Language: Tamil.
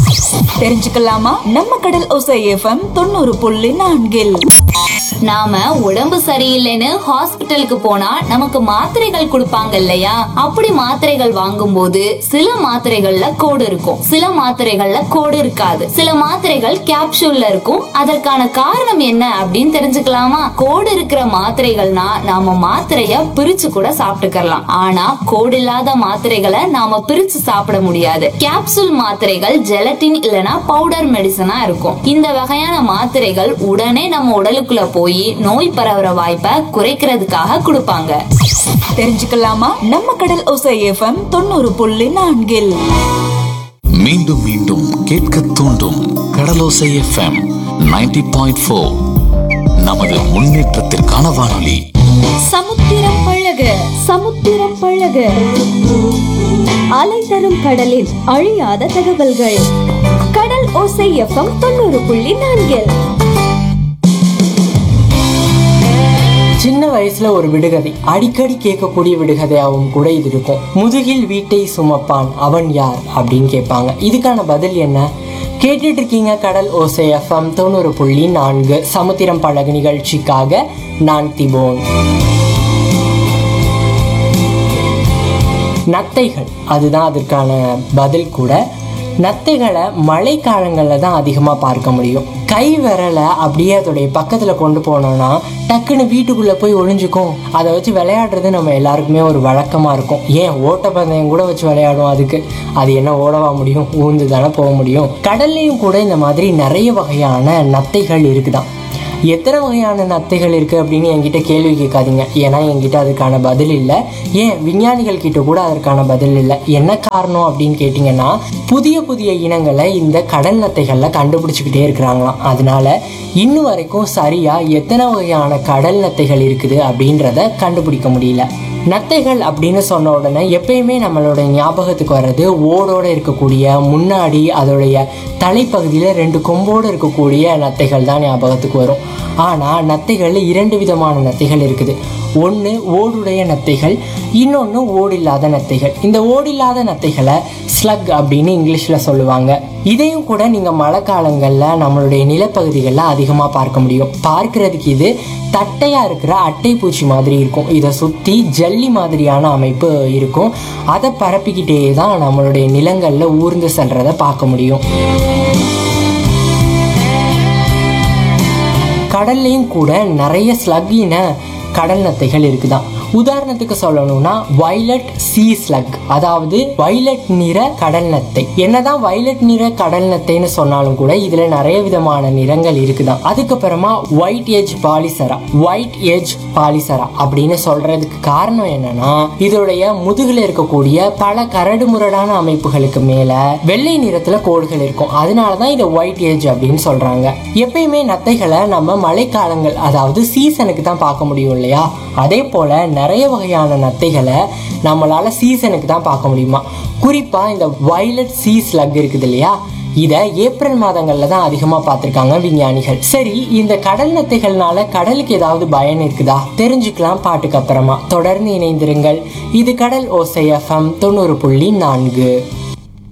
தெரிஞ்சுக்கலாமா நம்ம கடல் ஒசை எஃப்எம் தொண்ணூறு புள்ளி நான்கில் நாம உடம்பு சரியில்லைன்னு ஹாஸ்பிட்டலுக்கு போனா நமக்கு மாத்திரைகள் கொடுப்பாங்க இல்லையா அப்படி மாத்திரைகள் வாங்கும்போது சில மாத்திரைகள்ல கோடு இருக்கும் சில மாத்திரைகள்ல கோடு இருக்காது சில மாத்திரைகள் கேப்சூல்ல இருக்கும் அதற்கான காரணம் என்ன அப்படின்னு தெரிஞ்சுக்கலாமா கோடு இருக்கிற மாத்திரைகள்னா நாம மாத்திரைய பிரிச்சு கூட சாப்பிட்டுக்கலாம் ஆனா கோடு இல்லாத மாத்திரைகளை நாம பிரிச்சு சாப்பிட முடியாது கேப்சூல் மாத்திரைகள் ஜெலட்டின் இல்லனா பவுடர் மெடிசனா இருக்கும் இந்த வகையான மாத்திரைகள் உடனே நம்ம உடலுக்குள்ள போய் நோய் பரவுற வாய்ப்பை குறைக்கிறதுக்காக கொடுப்பாங்க தெரிஞ்சுக்கலாமா நம்ம கடல் ஒசை எஃப்எம் தொண்ணூறு புள்ளி நான்கில் மீண்டும் மீண்டும் கேட்க தூண்டும் கடலோசை எஃப்எம் 90.4 பாயிண்ட் ஃபோர் நமது முன்னேற்றத்திற்கான வானொலி சமுத்திரம் பழக சமுத்திரம் பழக அலை தரும் கடலில் அழியாத தகவல்கள் கடல் ஓசை எஃப்எம் தொண்ணூறு புள்ளி நான்கில் சின்ன வயசுல ஒரு விடுகதை அடிக்கடி கேட்கக்கூடிய விடுகதையாகவும் கூட இது இருக்கும் முதுகில் வீட்டை சுமப்பான் அவன் யார் அப்படின்னு கேட்பாங்க இதுக்கான பதில் என்ன கேட்டுட்டு இருக்கீங்க கடல் ஓசை எஃப்எம் தொண்ணூறு புள்ளி நான்கு சமுத்திரம் பழகு நிகழ்ச்சிக்காக நான் திபோன் நத்தைகள் அதுதான் அதற்கான பதில் கூட நத்தைகளை மழை காலங்களில் தான் அதிகமாக பார்க்க முடியும் கை விரலை அப்படியே அதோடைய பக்கத்தில் கொண்டு போனோம்னா டக்குன்னு வீட்டுக்குள்ளே போய் ஒளிஞ்சுக்கும் அதை வச்சு விளையாடுறது நம்ம எல்லாருக்குமே ஒரு வழக்கமாக இருக்கும் ஏன் ஓட்டப்பந்தயம் கூட வச்சு விளையாடும் அதுக்கு அது என்ன ஓடவா முடியும் ஊந்து தானே போக முடியும் கடல்லையும் கூட இந்த மாதிரி நிறைய வகையான நத்தைகள் இருக்குதான் எத்தனை வகையான நத்தைகள் இருக்குது அப்படின்னு என்கிட்ட கேள்வி கேட்காதீங்க ஏன்னா என்கிட்ட அதுக்கான பதில் இல்லை ஏன் விஞ்ஞானிகள் கிட்ட கூட அதற்கான பதில் இல்லை என்ன காரணம் அப்படின்னு கேட்டிங்கன்னா புதிய புதிய இனங்களை இந்த கடல் நத்தைகளில் கண்டுபிடிச்சிக்கிட்டே இருக்கிறாங்களாம் அதனால இன்னும் வரைக்கும் சரியாக எத்தனை வகையான கடல் நத்தைகள் இருக்குது அப்படின்றத கண்டுபிடிக்க முடியல நத்தைகள் அப்படின்னு சொன்ன உடனே எப்பயுமே நம்மளோட ஞாபகத்துக்கு வர்றது ஓடோட இருக்கக்கூடிய முன்னாடி அதோடைய தலைப்பகுதியில் ரெண்டு கொம்போடு இருக்கக்கூடிய நத்தைகள் தான் ஞாபகத்துக்கு வரும் ஆனால் நத்தைகளில் இரண்டு விதமான நத்தைகள் இருக்குது ஒன்று ஓடுடைய நத்தைகள் இன்னொன்று ஓடில்லாத நத்தைகள் இந்த ஓடில்லாத நத்தைகளை ஸ்லக் அப்படின்னு இங்கிலீஷில் சொல்லுவாங்க இதையும் கூட நீங்கள் மழை காலங்களில் நம்மளுடைய நிலப்பகுதிகளில் அதிகமாக பார்க்க முடியும் பார்க்கறதுக்கு இது தட்டையாக இருக்கிற அட்டை பூச்சி மாதிரி இருக்கும் இதை சுற்றி ஜல்லி மாதிரியான அமைப்பு இருக்கும் அதை பரப்பிக்கிட்டே தான் நம்மளுடைய நிலங்களில் ஊர்ந்து செல்றதை பார்க்க முடியும் கடல்லையும் கூட நிறைய ஸ்லக்கின கடல் நத்தைகள் இருக்குதான் உதாரணத்துக்கு சொல்லணும்னா வைலட் சீ ஸ்லக் அதாவது வைலட் நிற கடல் நத்தை என்னதான் வைலட் நிற கடல் நத்தைன்னு சொன்னாலும் கூட இதுல நிறைய விதமான நிறங்கள் இருக்குதான் அதுக்கப்புறமா white edge polycera white edge polycera அப்படின்னு சொல்றதுக்கு காரணம் என்னன்னா இதோடைய முதுகுல இருக்கக்கூடிய பல கரடு முரடான அமைப்புகளுக்கு மேல வெள்ளை நிறத்துல கோடுகள் இருக்கும் அதனாலதான் இதை ஒயிட் ஏஜ் அப்படின்னு சொல்றாங்க எப்பயுமே நத்தைகளை நம்ம மழைக்காலங்கள் அதாவது சீசனுக்கு தான் பார்க்க முடியும் இல்லையா அதே போல நிறைய வகையான நத்தைகளை நம்மளால சீசனுக்கு தான் பார்க்க முடியுமா குறிப்பா இந்த வயலட் சீ ஸ்லக் இருக்குது இல்லையா இதை ஏப்ரல் மாதங்கள்ல தான் அதிகமா பார்த்திருக்காங்க விஞ்ஞானிகள் சரி இந்த கடல் நத்தைகள்னால கடலுக்கு ஏதாவது பயன் இருக்குதா தெரிஞ்சுக்கலாம் பாட்டுக்கு அப்புறமா தொடர்ந்து இணைந்திருங்கள் இது கடல் ஓசை எஃப்எம் தொண்ணூறு புள்ளி நான்கு